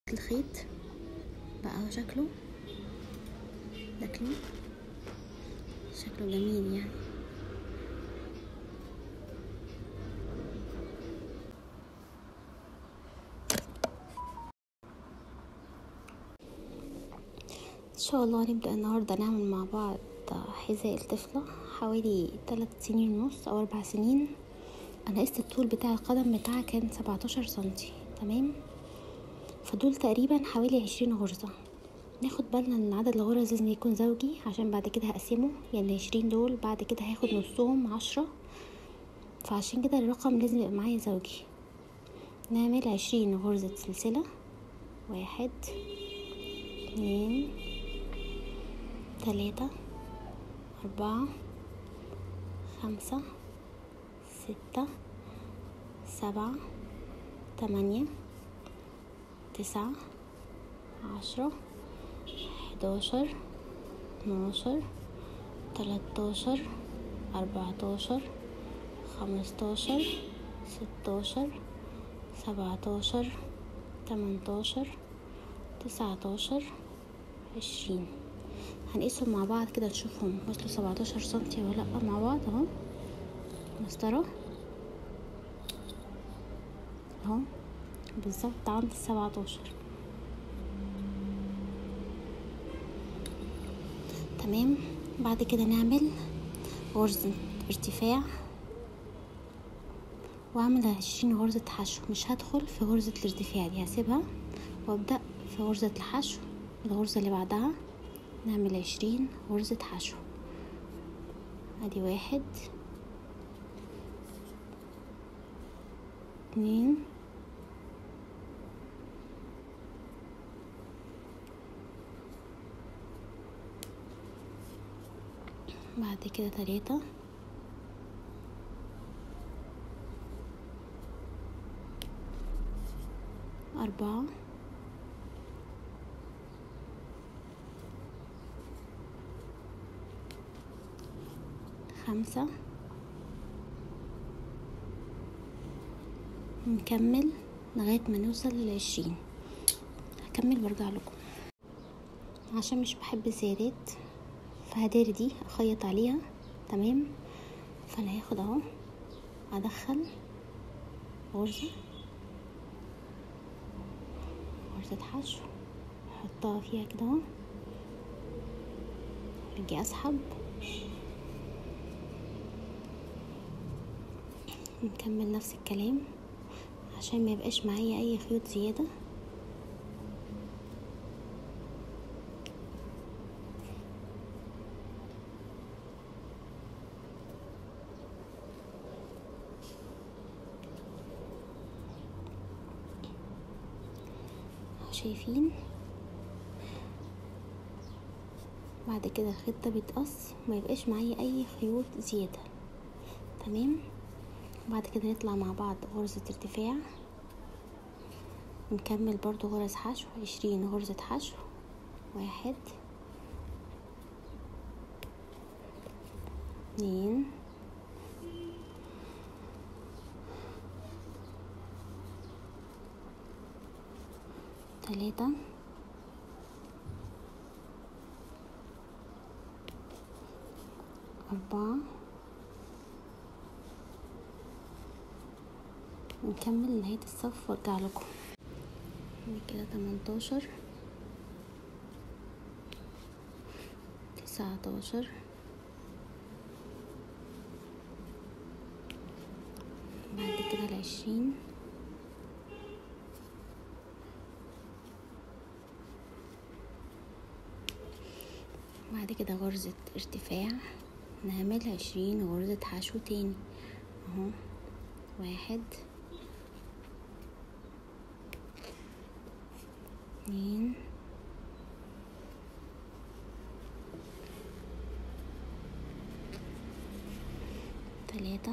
الخيط بقى شكله شكله شكله جميل يعني ان شاء الله نبدأ النهاردة نعمل مع بعض حذاء الطفلة حوالي ثلاث سنين ونص او اربع سنين انا قست الطول بتاع القدم بتاعها كان سبعتاشر سنتي تمام فدول تقريبا حوالي عشرين غرزة ناخد بالنا ان عدد الغرز لازم يكون زوجي عشان بعد كده هقسمه يعني عشرين دول بعد كده هاخد نصهم عشرة فعشان كده الرقم لازم يبقى معايا زوجي نعمل عشرين غرزة سلسلة واحد اتنين تلاتة أربعة خمسة ستة سبعة تمانية تسعة عشرة حداشر اتناشر تلاتاشر أربعتاشر خمستاشر ستاشر سبعتاشر تمنتاشر تسعتاشر عشرين هنقيسهم مع بعض كده نشوفهم وصلوا سبعتاشر سنتي ولا لأ مع بعض اهو مسطرة اهو بالظبط عند السبعتاشر تمام بعد كده نعمل غرزة ارتفاع واعمل عشرين غرزة حشو مش هدخل في غرزة الارتفاع دي هسيبها وابدأ في غرزة الحشو الغرزة اللي بعدها نعمل عشرين غرزة حشو ادي واحد اتنين بعد كده تلاتة أربعة خمسة نكمل لغاية ما نوصل للعشرين هكمل وارجع لكم عشان مش بحب الزيادات فهداري دي اخيط عليها تمام فانا هاخد اهو ادخل غرزة غرزة حشو احطها فيها كده اهو اجي اسحب نكمل نفس الكلام عشان ما يبقاش معايا اي خيوط زياده شايفين بعد كده الخيط ده بيتقص ما يبقاش معايا اي خيوط زياده تمام بعد كده نطلع مع بعض غرزة ارتفاع نكمل برضو غرز حشو عشرين غرزة حشو واحد اتنين تلاتة أربعة نكمل نهاية الصف وارجع لكم كده تمنتاشر تسعتاشر بعد كده العشرين بعد كده غرزة ارتفاع نعمل عشرين غرزة حشو تاني اهو واحد اتنين تلاتة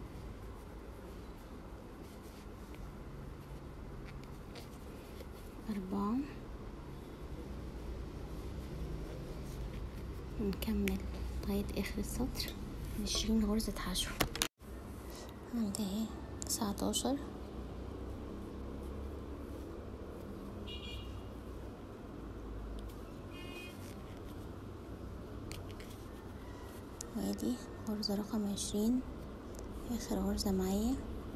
أربعة نكمل لغاية آخر السطر عشرين غرزة حشو عندي اهي تسعتاشر وادي غرزة رقم عشرين اخر غرزة معايا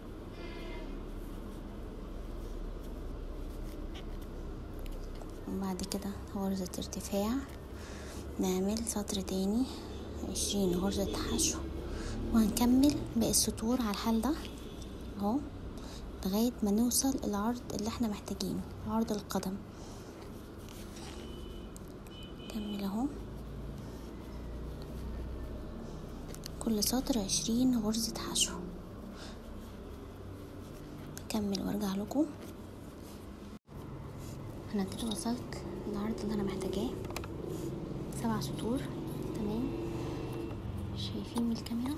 وبعد كده غرزة ارتفاع نعمل سطر تاني عشرين غرزة حشو وهنكمل باقي السطور على الحال ده اهو لغاية ما نوصل العرض اللي احنا محتاجينه عرض القدم كمل اهو كل سطر عشرين غرزة حشو اكمل وارجع لكم انا كده وصلت للعرض اللي انا محتاجاه سبع سطور تمام شايفين من الكاميرا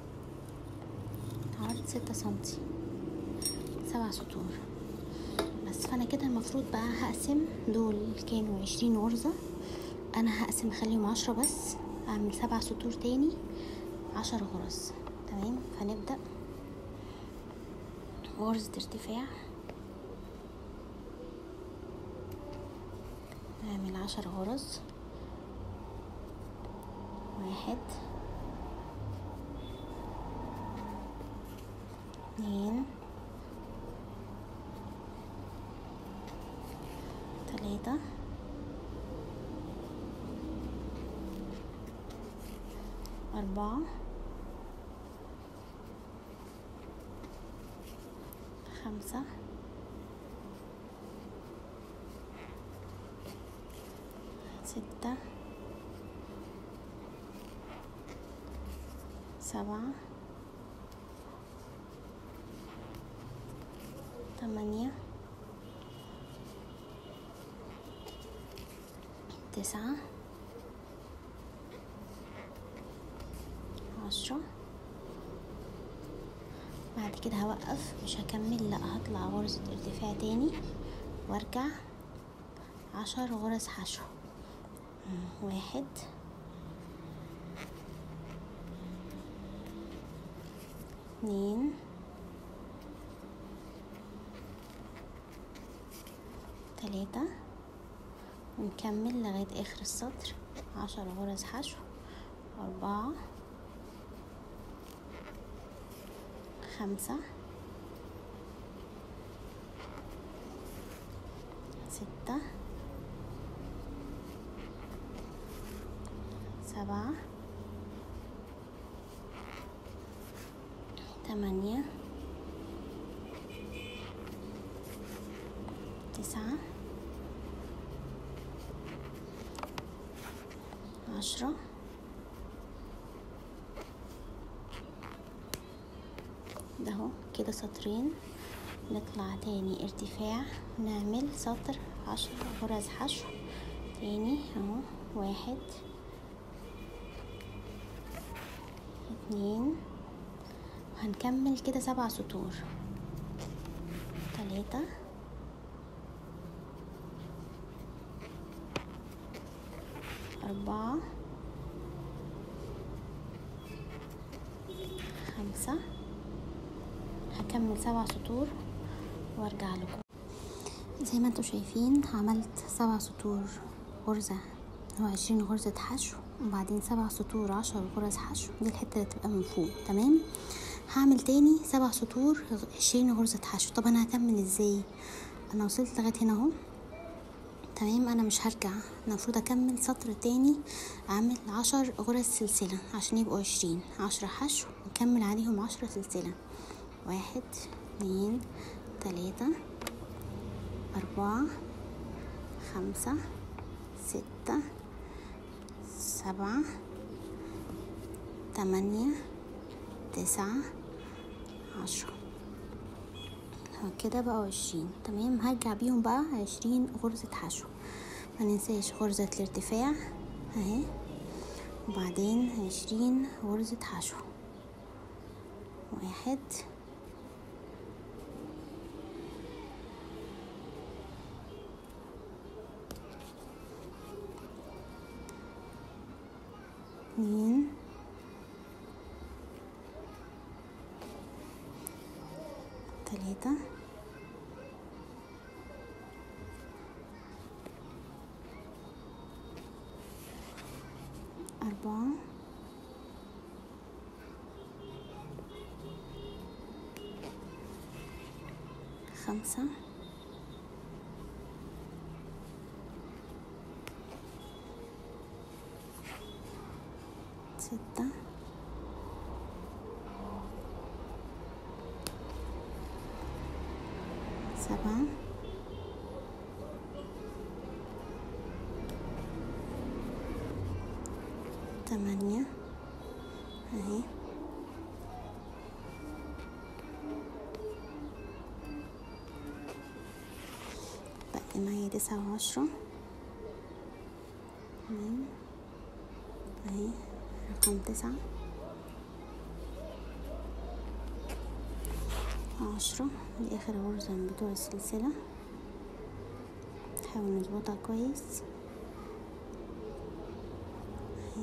عرض ستة سنتي سبع سطور بس فانا كده المفروض بقى هقسم دول كانوا عشرين غرزة انا هقسم اخليهم عشرة بس اعمل سبع سطور تاني عشر غرز تمام فنبدأ غرزة ارتفاع نعمل عشر غرز واحد اتنين تلاتة أربعة خمسة ستة سبعة ثمانية تسعة عشرة بعد كده هوقف مش هكمل لا هطلع غرزة ارتفاع تاني وارجع عشر غرز حشو واحد اتنين تلاتة ونكمل لغاية آخر السطر عشر غرز حشو أربعة خمسة ستة سبعة ثمانية تسعة عشرة ده اهو كده سطرين نطلع تاني ارتفاع نعمل سطر عشر غرز حشو تاني اهو واحد اتنين وهنكمل كده سبع سطور تلاتة أربعة خمسة هكمل سبع سطور وارجع لكم زي ما انتم شايفين عملت سبع سطور غرزة وعشرين غرزة حشو وبعدين سبع سطور عشر غرز حشو دي الحتة اللي تبقى من فوق تمام هعمل تاني سبع سطور عشرين غرزة حشو طب انا هكمل ازاي انا وصلت لغاية هنا اهو تمام انا مش هرجع انا المفروض اكمل سطر تاني اعمل عشر غرز سلسلة عشان يبقوا عشرين عشرة حشو نكمل عليهم عشرة سلسلة واحد اتنين تلاتة أربعة خمسة ستة سبعة تمانية تسعة عشرة كده بقى عشرين تمام هرجع بيهم بقى عشرين غرزة حشو مننساش غرزة الارتفاع اهي وبعدين عشرين غرزة حشو واحد اتنين تلاتة أربعة خمسة ستة سبعة تمانية اهي بقي معايا تسعة وعشرة تمام اهي رقم تسعة عشرة دي اخر غرزة من بتوع السلسلة نحاول نظبطها كويس اهي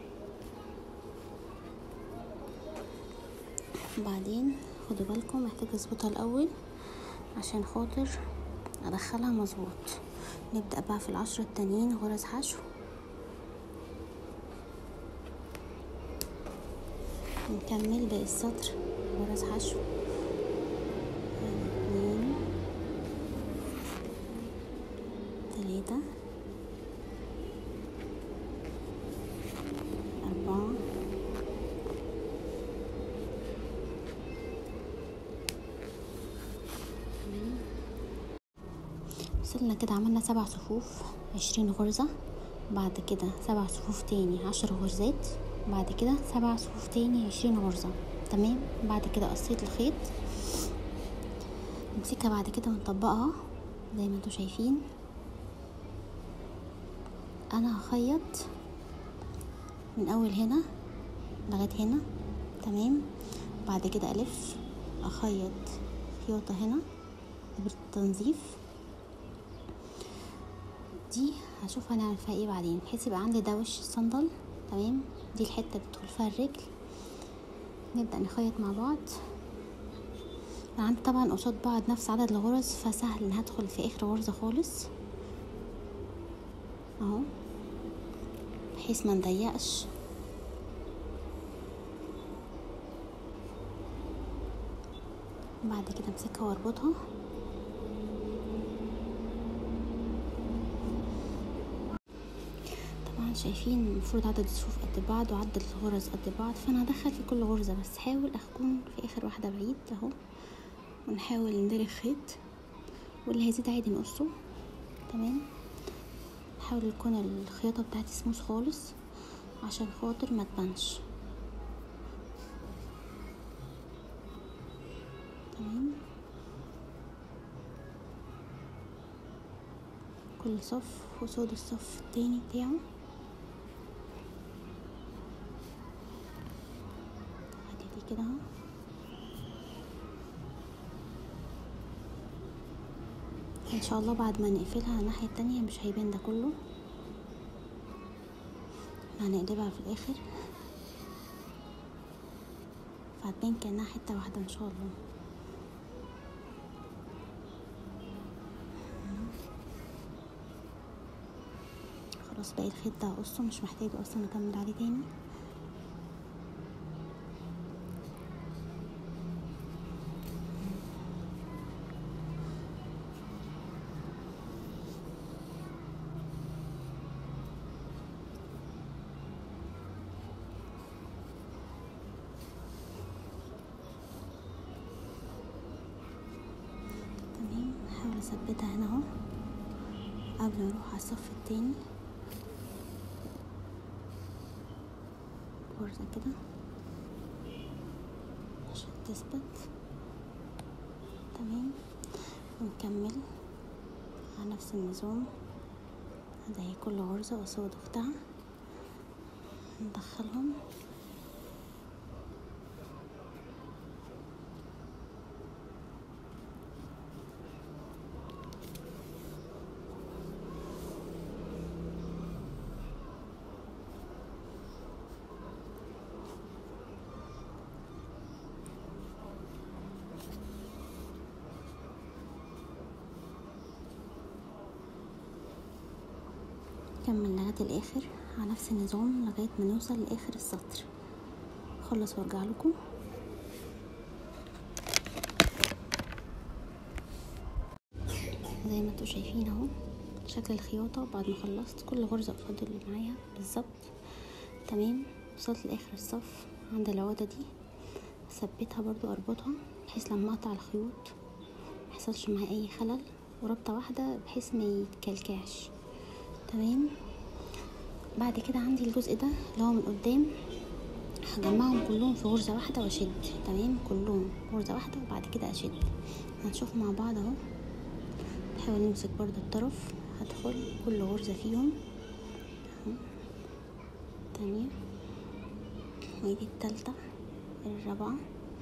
بعدين خدوا بالكم محتاج اظبطها الاول عشان خاطر ادخلها مظبوط نبدأ بقى في العشرة التانيين غرز حشو نكمل باقي السطر غرز حشو اتنين تلاتة أربعة وصلنا كده عملنا سبع صفوف عشرين غرزة بعد كده سبع صفوف تاني عشر غرزات بعد كده سبع صفوف تاني عشرين غرزة تمام بعد كده قصيت الخيط نمسكها بعد كده ونطبقها زي ما انتوا شايفين انا هخيط من اول هنا لغايه هنا تمام بعد كده الف اخيط خياطه هنا بالتنظيف دي هشوف هنعمل فيها ايه بعدين بحيث يبقى عندي ده وش الصندل تمام دي الحته اللي بتدخل فيها الرجل نبدا نخيط مع بعض انا عندي طبعا قصاد بعض نفس عدد الغرز فسهل ان هدخل في اخر غرزه خالص اهو بحيث ما نضيقش بعد كده امسكها واربطها طبعا شايفين المفروض عدد الصفوف قد بعض وعدد الغرز قد بعض فانا هدخل في كل غرزة بس حاول اكون في اخر واحدة بعيد اهو ونحاول ندير الخيط واللي هيزيد عادي نقصه تمام نحاول يكون الخياطة بتاعتي سموث خالص عشان خاطر ما تبانش تمام كل صف قصاد الصف التاني بتاعه ادي دي كده اهو ان شاء الله بعد ما نقفلها الناحية التانية مش هيبان ده كله هنقلبها في الاخر فهتبان كأنها حتة واحدة ان شاء الله خلاص باقي الخيط ده هقصه مش محتاج اصلا اكمل عليه تاني تمام هحاول اثبتها هنا اهو قبل ما اروح على الصف التاني غرزة كده عشان تثبت تمام ونكمل على نفس النظام هدهي كل غرزة قصاد اختها ندخلهم نكمل لغاية الآخر على نفس النظام لغاية ما نوصل لآخر السطر خلص وارجع لكم زي ما انتوا شايفين اهو شكل الخياطة بعد ما خلصت كل غرزة قصاد اللي معايا بالظبط تمام وصلت لاخر الصف عند العقدة دي اثبتها برضو اربطها بحيث لما اقطع الخيوط محصلش معايا اي خلل وربطة واحدة بحيث ما يتكلكعش تمام بعد كده عندي الجزء ده اللي هو من قدام هجمعهم كلهم في غرزة واحدة واشد تمام كلهم غرزة واحدة وبعد كده اشد هنشوف مع بعض اهو نحاول نمسك برضو الطرف هدخل كل غرزة فيهم اهو تانية ودي التالتة الرابعة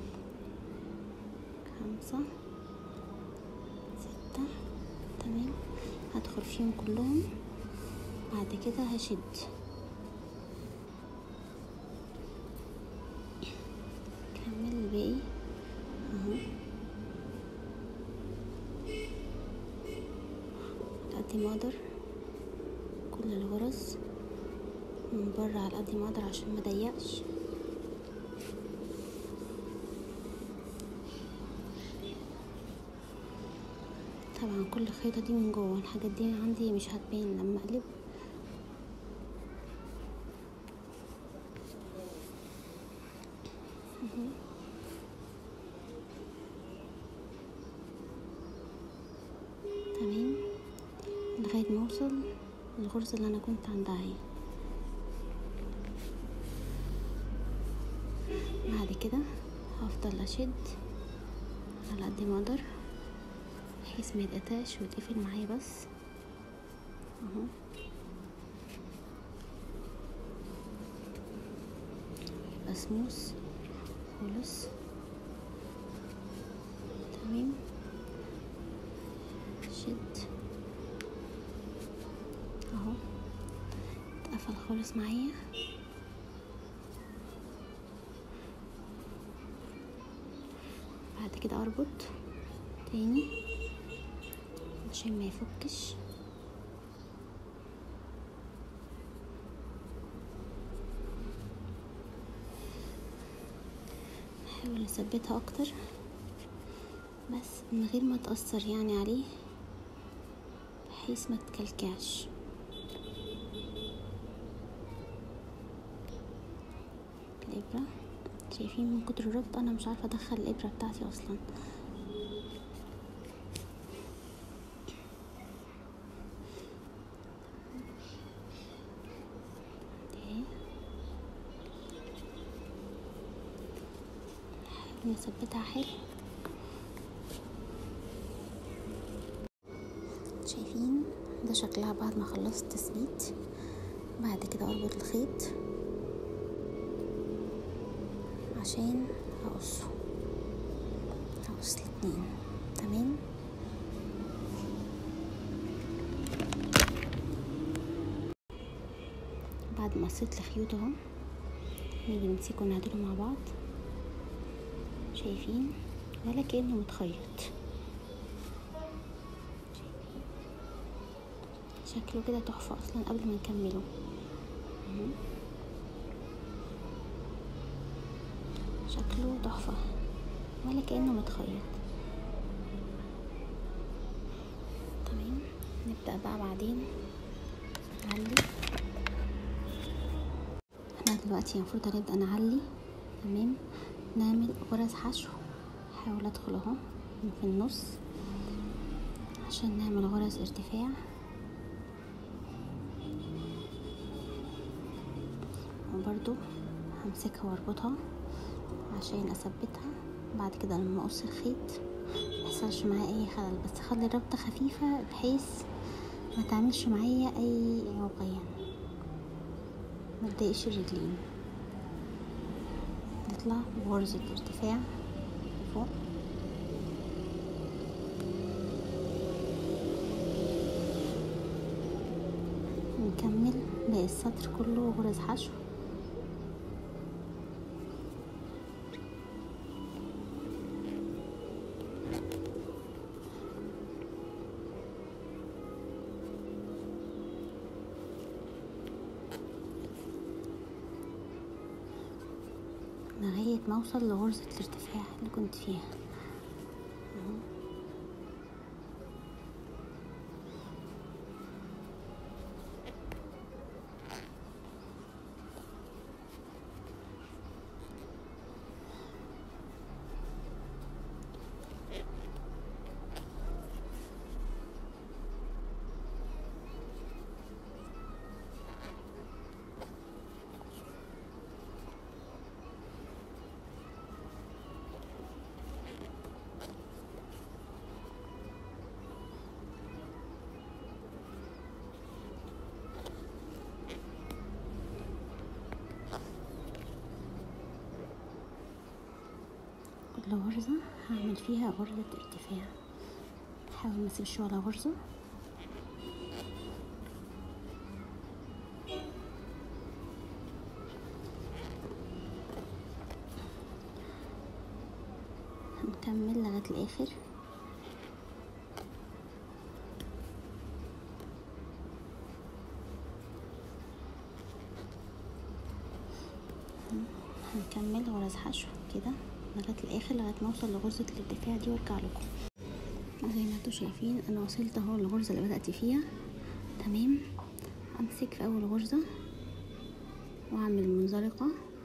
خمسة ستة تمام هدخل فيهم كلهم بعد كده هشد كمل الباقي اهو على قد ما اقدر كل الغرز من بره على قد ما اقدر عشان ما ضيقش طبعا كل الخيطة دي من جوه الحاجات دي عندي مش هتبان لما اقلب تمام لغاية ما اوصل الغرزة اللي انا كنت عندها اهي بعد كده هفضل اشد على قد ما اقدر بحيث ما يتقطعش ويتقفل معايا بس اهو يبقى سموث خالص تمام شد اهو اتقفل خالص معايا بعد كده اربط تاني عشان ما يفكش نحاول نثبتها اكتر بس من غير ما تأثر يعني عليه بحيث ما تكلكعش الإبرة شايفين من كتر الربط أنا مش عارفة أدخل الإبرة بتاعتي أصلا اهي. نحاول نثبتها حلو شايفين ده شكلها بعد ما خلصت تثبيت بعد كده اربط الخيط عشان هقصه هقص الاتنين تمام بعد ما قصيت الخيوط اهو نيجي نمسكه ونعدله مع بعض شايفين ولا كأنه متخيط شكله كده تحفة أصلا قبل ما نكمله اهو. شكله تحفة ولا كأنه متخيط تمام نبدأ بقى بعدين نعلي احنا دلوقتي المفروض هنبدأ نعلي تمام نعمل غرز حشو هحاول ادخل اهو من في النص عشان نعمل غرز ارتفاع وبرضو همسكها واربطها عشان اثبتها بعد كده لما اقص الخيط ميحصلش معايا اي خلل بس خلي الربطة خفيفة بحيث ما تعملش معايا اي عوقية ما تضايقش الرجلين نطلع بغرزة ارتفاع لفوق نكمل باقي السطر كله غرز حشو لغاية ما اوصل لغرزة الارتفاع اللي كنت فيها اهو. كل غرزة هعمل فيها غرزة ارتفاع حاول ما تسيبش ولا غرزة هنكمل لغاية الآخر هنكمل غرز حشو كده لغايه الاخر لغايه ما اوصل لغرزه الارتفاع دي وارجع لكم زي ما انتوا شايفين انا وصلت اهو للغرزه اللي بدات فيها تمام امسك في اول غرزه واعمل منزلقه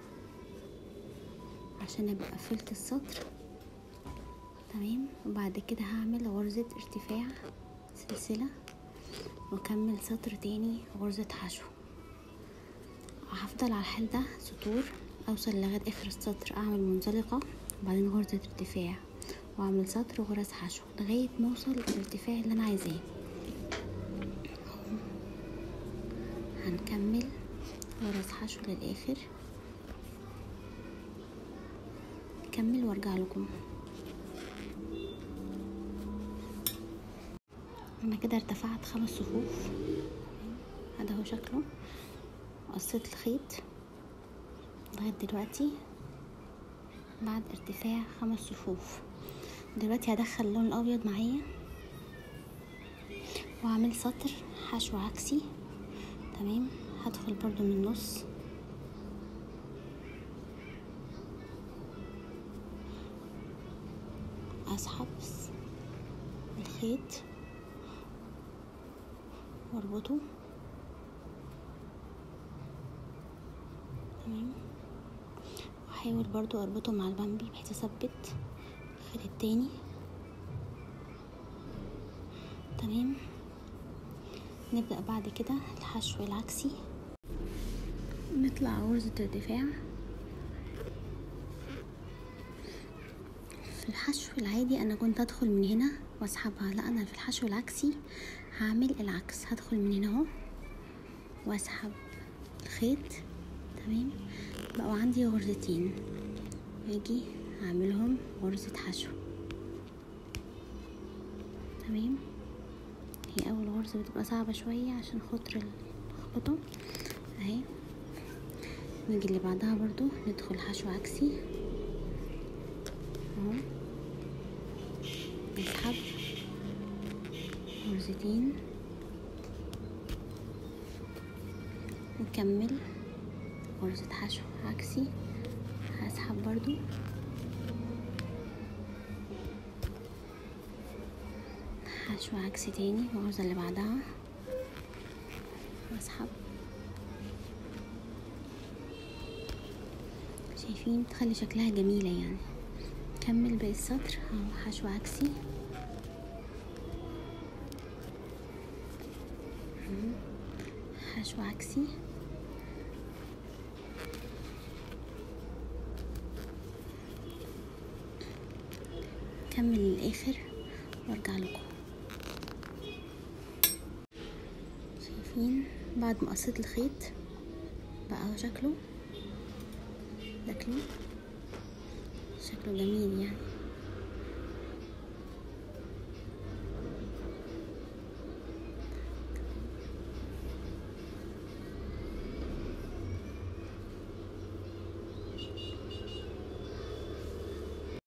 عشان ابقى قفلت السطر تمام وبعد كده هعمل غرزه ارتفاع سلسله واكمل سطر تاني غرزه حشو هفضل على الحال ده سطور اوصل لغايه اخر السطر اعمل منزلقه وبعدين غرزه ارتفاع واعمل سطر وغرز حشو لغايه ما اوصل للارتفاع اللي انا عايزاه هنكمل غرز حشو للاخر كمل وارجع لكم انا كده ارتفعت خمس صفوف هذا هو شكله قصيت الخيط لغاية دلوقتي بعد ارتفاع خمس صفوف دلوقتي هدخل اللون الابيض معايا واعمل سطر حشو عكسي تمام هدخل برضو من النص اسحب الخيط واربطه تمام واحاول برضو اربطه مع البامبي بحيث اثبت الخيط التاني تمام نبدأ بعد كده الحشو العكسي نطلع غرزة ارتفاع في الحشو العادي انا كنت ادخل من هنا واسحبها لا انا في الحشو العكسي هعمل العكس هدخل من هنا اهو واسحب الخيط تمام بقوا عندي غرزتين واجي اعملهم غرزة حشو تمام هي اول غرزة بتبقى صعبة شوية عشان خاطر الخبطة اهي نيجي اللي بعدها برضو ندخل حشو عكسي اهو نسحب غرزتين نكمل غرزة حشو عكسي هسحب برضو حشو عكسي تاني الغرزة اللي بعدها واسحب شايفين تخلي شكلها جميلة يعني كمل باقي السطر اهو حشو عكسي حشو عكسي كمل للاخر وارجع لكم شايفين بعد ما قصيت الخيط بقى هو شكله شكله شكله جميل يعني